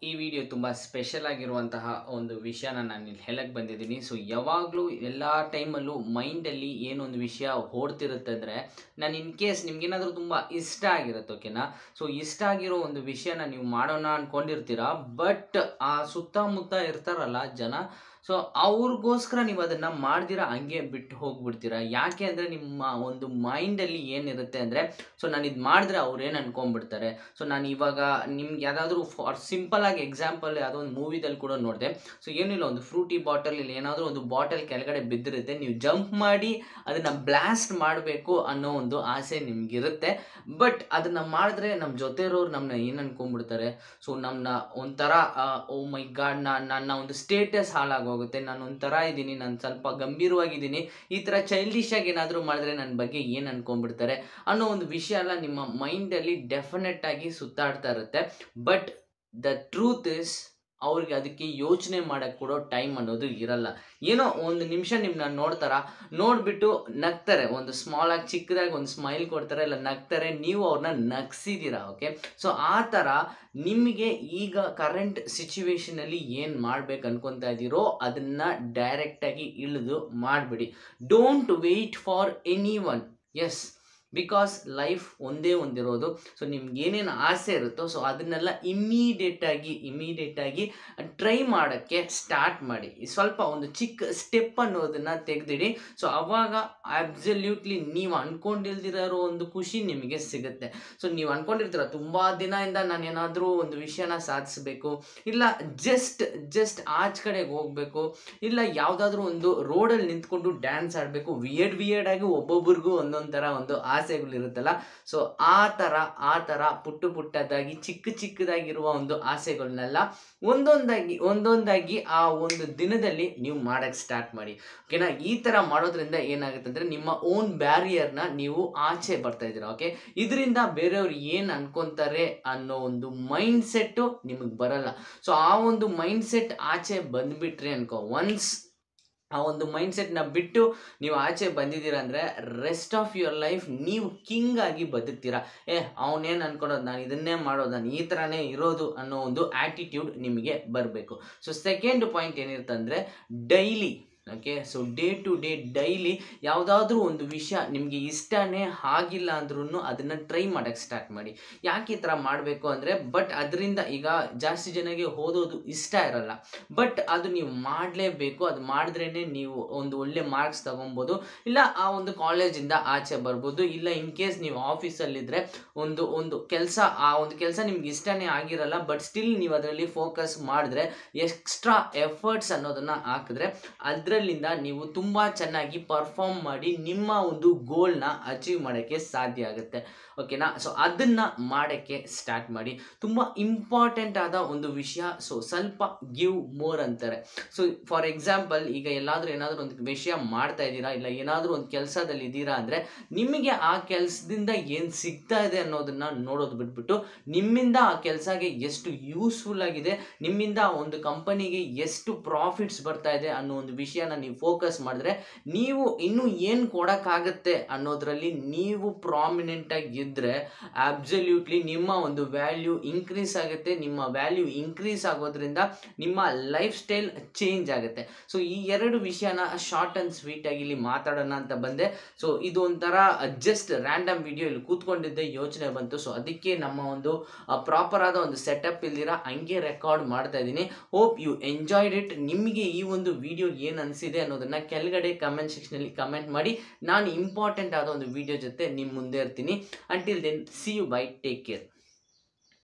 ಈ ವಿಡಿಯೋ ತುಂಬ ಸ್ಪೆಷಲ್ ಆಗಿರುವಂತಹ ಒಂದು ವಿಷಯನ ನಾನು ಇಲ್ಲಿ ಹೇಳಕ್ಕೆ ಬಂದಿದ್ದೀನಿ ಸೊ ಯಾವಾಗಲೂ ಎಲ್ಲ ಟೈಮಲ್ಲೂ ಮೈಂಡಲ್ಲಿ ಏನೊಂದು ವಿಷಯ ಓಡ್ತಿರುತ್ತೆ ಅಂದರೆ ನಾನು ಇನ್ ಕೇಸ್ ನಿಮ್ಗೇನಾದರೂ ತುಂಬ ಇಷ್ಟ ಆಗಿರುತ್ತೆ ಓಕೆನಾ ಸೊ ಇಷ್ಟ ಆಗಿರೋ ಒಂದು ವಿಷಯನ ನೀವು ಮಾಡೋಣ ಅಂದ್ಕೊಂಡಿರ್ತೀರ ಬಟ್ ಆ ಸುತ್ತಮುತ್ತ ಇರ್ತಾರಲ್ಲ ಜನ ಸೊ ಅವ್ರಿಗೋಸ್ಕರ ನೀವು ಅದನ್ನು ಮಾಡ್ದಿರ ಹಂಗೆ ಬಿಟ್ಟು ಹೋಗ್ಬಿಡ್ತೀರಾ ಯಾಕೆ ಅಂದರೆ ನಿಮ್ಮ ಒಂದು ಮೈಂಡಲ್ಲಿ ಏನಿರುತ್ತೆ ಅಂದರೆ ಸೊ ನಾನು ಇದು ಮಾಡಿದ್ರೆ ಅವ್ರು ಏನು ಅನ್ಕೊಂಡ್ಬಿಡ್ತಾರೆ ಸೊ ನಾನು ಇವಾಗ ನಿಮ್ಗೆ ಯಾವುದಾದ್ರೂ ಫಾರ್ ಸಿಂಪಲ್ ಆಗಿ ಎಕ್ಸಾಂಪಲ್ ಯಾವುದೋ ಒಂದು ಮೂವಿದಲ್ಲಿ ಕೂಡ ನೋಡಿದೆ ಸೊ ಏನಿಲ್ಲ ಒಂದು ಫ್ರೂಟಿ ಬಾಟಲ್ ಇಲ್ಲಿ ಏನಾದರೂ ಒಂದು ಬಾಟಲ್ ಕೆಳಗಡೆ ಬಿದ್ದಿರುತ್ತೆ ನೀವು ಜಂಪ್ ಮಾಡಿ ಅದನ್ನು ಬ್ಲಾಸ್ಟ್ ಮಾಡಬೇಕು ಅನ್ನೋ ಒಂದು ಆಸೆ ನಿಮ್ಗಿರುತ್ತೆ ಬಟ್ ಅದನ್ನು ಮಾಡಿದ್ರೆ ನಮ್ಮ ಜೊತೆ ಇರೋರು ನಮ್ಮನ್ನ ಏನು ಅನ್ಕೊಂಡ್ಬಿಡ್ತಾರೆ ಸೊ ನಮ್ಮನ್ನ ಒಂಥರ ಓ ಮೈ ಗಾಡ್ ನನ್ನ ಒಂದು ಸ್ಟೇಟಸ್ ಹಾಳಾಗೋಗುತ್ತೆ ನಾನು ಒಂಥರ ಇದ್ದೀನಿ ನಾನು ಸ್ವಲ್ಪ ಗಂಭೀರವಾಗಿದ್ದೀನಿ ಈ ಥರ ಚೈಲ್ಡಿಶ್ ಆಗಿ ಏನಾದರೂ ಮಾಡಿದ್ರೆ ನನ್ನ ಬಗ್ಗೆ ಏನು ಅನ್ಕೊಂಡ್ಬಿಡ್ತಾರೆ ಅನ್ನೋ ಒಂದು ವಿಷಯ ಎಲ್ಲ ನಿಮ್ಮ ಮೈಂಡಲ್ಲಿ ಡೆಫಿನೆಟ್ ಆಗಿ ಸುತ್ತಾಡ್ತಾ ಇರುತ್ತೆ ಬಟ್ ದ ಟ್ರೂತ್ ಇಸ್ ಅವ್ರಿಗೆ ಅದಕ್ಕೆ ಯೋಚನೆ ಮಾಡೋಕ್ಕೆ ಕೊಡೋ ಟೈಮ್ ಅನ್ನೋದು ಇರಲ್ಲ ಏನೋ ಒಂದು ನಿಮಿಷ ನಿಮ್ಮನ್ನ ನೋಡ್ತಾರ ನೋಡಿಬಿಟ್ಟು ನಗ್ತಾರೆ ಒಂದು ಸ್ಮಾಲ್ ಆಗಿ ಚಿಕ್ಕದಾಗಿ ಒಂದು ಸ್ಮೈಲ್ ಕೊಡ್ತಾರೆ ಇಲ್ಲ ನಗ್ತಾರೆ ನೀವು ಅವ್ರನ್ನ ನಗ್ಸಿದ್ದೀರಾ ಓಕೆ ಸೊ ಆ ಥರ ನಿಮಗೆ ಈಗ ಕರೆಂಟ್ ಸಿಚುವೇಶನಲ್ಲಿ ಏನು ಮಾಡ್ಬೇಕು ಅನ್ಕೊತಾ ಇದ್ದೀರೋ ಅದನ್ನು ಡೈರೆಕ್ಟಾಗಿ ಇಳಿದು ಮಾಡಿಬಿಡಿ don't wait for any one ಎಸ್ ಬಿಕಾಸ್ ಲೈಫ್ ಒಂದೇ ಒಂದಿರೋದು ಸೊ ನಿಮ್ಗೆ ಏನೇನು ಆಸೆ ಇರುತ್ತೋ ಸೊ ಅದನ್ನೆಲ್ಲ ಇಮ್ಮಿಡಿಯೇಟಾಗಿ ಇಮ್ಮಿಡಿಯೇಟಾಗಿ ಟ್ರೈ ಮಾಡೋಕ್ಕೆ ಸ್ಟಾರ್ಟ್ ಮಾಡಿ ಸ್ವಲ್ಪ ಒಂದು ಚಿಕ್ಕ ಸ್ಟೆಪ್ ಅನ್ನೋದನ್ನು ತೆಗೆದಿಡಿ ಸೊ ಅವಾಗ ಅಬ್ಸಲ್ಯೂಟ್ಲಿ ನೀವು ಅನ್ಕೊಂಡಿಲ್ದಿರೋ ಒಂದು ಖುಷಿ ನಿಮಗೆ ಸಿಗುತ್ತೆ ಸೊ ನೀವು ಅನ್ಕೊಂಡಿರ್ತೀರ ತುಂಬ ದಿನದಿಂದ ನಾನು ಏನಾದರೂ ಒಂದು ವಿಷಯನ ಸಾಧಿಸಬೇಕು ಇಲ್ಲ ಜಸ್ಟ್ ಜಸ್ಟ್ ಆಚ್ ಕಡೆಗೆ ಹೋಗಬೇಕು ಇಲ್ಲ ಯಾವುದಾದ್ರೂ ಒಂದು ರೋಡಲ್ಲಿ ನಿಂತ್ಕೊಂಡು ಡ್ಯಾನ್ಸ್ ಆಡಬೇಕು ವಿಯರ್ಡ್ ವಿಯರ್ಡ್ ಆಗಿ ಒಬ್ಬೊಬ್ರಿಗೂ ಒಂದೊಂದು ಥರ ಒಂದು ಆಸೆಗಳಿರುತ್ತಲ್ಲ ಸೊ ಆ ಥರ ಆ ಥರ ಪುಟ್ಟು ಪುಟ್ಟದಾಗಿ ಚಿಕ್ಕ ಚಿಕ್ಕದಾಗಿರುವ ಒಂದು ಆಸೆಗಳನ್ನೆಲ್ಲ ಒಂದೊಂದಾಗಿ ಒಂದೊಂದಾಗಿ ಆ ಒಂದು ದಿನದಲ್ಲಿ ನೀವು ಮಾಡೋಕ್ಕೆ ಸ್ಟಾರ್ಟ್ ಮಾಡಿ ಓಕೆನಾ ಈ ಥರ ಮಾಡೋದ್ರಿಂದ ಏನಾಗುತ್ತೆ ಅಂದರೆ ನಿಮ್ಮ ಓನ್ ಬ್ಯಾರಿಯರ್ನ ನೀವು ಆಚೆ ಬರ್ತಾ ಇದ್ದೀರಾ ಓಕೆ ಇದರಿಂದ ಬೇರೆಯವ್ರು ಏನು ಅನ್ಕೊಂತಾರೆ ಅನ್ನೋ ಒಂದು ಮೈಂಡ್ ಸೆಟ್ಟು ನಿಮಗೆ ಬರಲ್ಲ ಸೊ ಆ ಒಂದು ಮೈಂಡ್ ಸೆಟ್ ಆಚೆ ಬಂದುಬಿಟ್ರಿ ಅನ್ಕೋ ಒನ್ಸ್ ಆ ಒಂದು ಮೈಂಡ್ ಸೆಟ್ನ ಬಿಟ್ಟು ನೀವು ಆಚೆ ಬಂದಿದ್ದೀರಾ ಅಂದರೆ ರೆಸ್ಟ್ ಆಫ್ ಯುವರ್ ಲೈಫ್ ನೀವು ಕಿಂಗ್ ಆಗಿ ಬದುಕ್ತೀರಾ ಏ ಅವನೇನು ಅನ್ಕೊಳೋದು ನಾನು ಇದನ್ನೇ ಮಾಡೋದು ನಾನು ಈ ಥರನೇ ಇರೋದು ಅನ್ನೋ ಒಂದು ಆ್ಯಟಿಟ್ಯೂಡ್ ನಿಮಗೆ ಬರಬೇಕು ಸೊ ಸೆಕೆಂಡ್ ಪಾಯಿಂಟ್ ಏನಿರ್ತಂದರೆ daily okay so day to day daily ಯಾವುದಾದ್ರೂ ಒಂದು ವಿಷಯ ನಿಮಗೆ ಇಷ್ಟನೇ ಆಗಿಲ್ಲ ಅಂದ್ರೂ ಅದನ್ನು ಟ್ರೈ ಮಾಡೋಕ್ಕೆ ಸ್ಟಾರ್ಟ್ ಮಾಡಿ ಯಾಕೆ ಈ ಥರ ಮಾಡಬೇಕು ಅಂದರೆ ಬಟ್ ಅದರಿಂದ ಈಗ ಜಾಸ್ತಿ ಜನಗೆ ಓದೋದು ಇಷ್ಟ ಇರಲ್ಲ ಬಟ್ ಅದು ನೀವು ಮಾಡಲೇಬೇಕು ಅದು ಮಾಡಿದ್ರೇ ನೀವು ಒಂದು ಒಳ್ಳೆ ಮಾರ್ಕ್ಸ್ ತೊಗೊಬೋದು ಇಲ್ಲ ಆ ಒಂದು ಕಾಲೇಜಿಂದ ಆಚೆ ಬರ್ಬೋದು ಇಲ್ಲ ಇನ್ ಕೇಸ್ ನೀವು ಆಫೀಸಲ್ಲಿದ್ದರೆ ಒಂದು ಒಂದು ಕೆಲಸ ಆ ಒಂದು ಕೆಲಸ ನಿಮ್ಗೆ ಇಷ್ಟನೇ ಆಗಿರಲ್ಲ ಬಟ್ ಸ್ಟಿಲ್ ನೀವು ಅದರಲ್ಲಿ ಫೋಕಸ್ ಮಾಡಿದ್ರೆ ಎಕ್ಸ್ಟ್ರಾ ಎಫರ್ಟ್ಸ್ ಅನ್ನೋದನ್ನು ಹಾಕಿದ್ರೆ ಅದರಲ್ಲಿಂದ ನೀವು ತುಂಬ ಚೆನ್ನಾಗಿ ಪರ್ಫಾರ್ಮ್ ಮಾಡಿ ನಿಮ್ಮ ಒಂದು ಗೋಲ್ನ ಅಚೀವ್ ಮಾಡೋಕ್ಕೆ ಸಾಧ್ಯ ಆಗುತ್ತೆ ಓಕೆನಾ ಸೊ ಅದನ್ನು ಮಾಡೋಕ್ಕೆ ಸ್ಟಾರ್ಟ್ ಮಾಡಿ ತುಂಬ ಇಂಪಾರ್ಟೆಂಟ್ ಆದ ಒಂದು ವಿಷಯ ಸೊ ಸ್ವಲ್ಪ ಗಿವ್ ಮೋರ್ ಅಂತಾರೆ ಸೊ ಫಾರ್ ಎಕ್ಸಾಂಪಲ್ ಈಗ ಎಲ್ಲಾದರೂ ಏನಾದರೂ ಒಂದು ವಿಷಯ ಮಾಡ್ತಾ ಇದ್ದೀರಾ ಇಲ್ಲ ಏನಾದರೂ ಒಂದು ಕೆಲಸದಲ್ಲಿ ಇದ್ದೀರಾ ಅಂದರೆ ನಿಮಗೆ ಆ ಕೆಲಸದಿಂದ ಏನು ಸಿಗ್ತಾ ಇದೆ ಅನ್ನೋದನ್ನು ನೋಡೋದು ಬಿಟ್ಬಿಟ್ಟು ನಿಮ್ಮಿಂದ ಆ ಕೆಲಸಗೆ ಎಷ್ಟು ಯೂಸ್ಫುಲ್ ಆಗಿದೆ ನಿಮ್ಮಿಂದ ಒಂದು ಕಂಪನಿಗೆ ಎಷ್ಟು ಪ್ರಾಫಿಟ್ಸ್ ಬರ್ತಾ ಇದೆ ಅನ್ನೋ ಒಂದು ವಿಷಯನ ನೀವು ಫೋಕಸ್ ಮಾಡಿದ್ರೆ ನೀವು ಇನ್ನೂ ಏನು ಕೊಡೋಕ್ಕಾಗತ್ತೆ ಅನ್ನೋದರಲ್ಲಿ ನೀವು ಪ್ರಾಮಿನೆಂಟಾಗಿ ಇದ್ದರೆ ಅಬ್ಸಲ್ಯೂಟ್ಲಿ ನಿಮ್ಮ ಒಂದು ವ್ಯಾಲ್ಯೂ ಇನ್ಕ್ರೀಸ್ ಆಗುತ್ತೆ ನಿಮ್ಮ ವ್ಯಾಲ್ಯೂ ಇನ್ಕ್ರೀಸ್ ಆಗೋದ್ರಿಂದ ನಿಮ್ಮ ಲೈಫ್ ಸ್ಟೈಲ್ ಚೇಂಜ್ ಆಗುತ್ತೆ ಸೊ ಈ ಎರಡು ವಿಷಯನ ಶಾರ್ಟ್ ಆ್ಯಂಡ್ ಸ್ವೀಟಾಗಿ ಇಲ್ಲಿ ಮಾತಾಡೋಣ ಅಂತ ಬಂದೆ ಸೊ ಇದು ಒಂಥರ ಜಸ್ಟ್ ರ್ಯಾಂಡಮ್ ವಿಡಿಯೋ ಇಲ್ಲಿ ಕೂತ್ಕೊಂಡಿದ್ದೆ ಯೋಚನೆ ಬಂತು ಸೊ ಅದಕ್ಕೆ ನಮ್ಮ ಒಂದು ಪ್ರಾಪರ್ ಆದ ಒಂದು ಸೆಟಪ್ ಇಲ್ದಿರ ಹಂಗೆ ರೆಕಾರ್ಡ್ ಮಾಡ್ತಾ ಇದ್ದೀನಿ ಹೋಪ್ ಯು ಎಂಜಾಯ್ಡ್ ಇಟ್ ನಿಮಗೆ ಈ ಒಂದು ವಿಡಿಯೋ ಏನು ಅನಿಸಿದೆ ಅನ್ನೋದನ್ನು ಕೆಳಗಡೆ ಕಮೆಂಟ್ ಸೆಕ್ಷನಲ್ಲಿ ಕಮೆಂಟ್ ಮಾಡಿ ನಾನು ಇಂಪಾರ್ಟೆಂಟ್ ಆದ ಒಂದು ವಿಡಿಯೋ ಜೊತೆ ನಿಮ್ಮ ಮುಂದೆ ಇರ್ತೀನಿ until then see you bye take care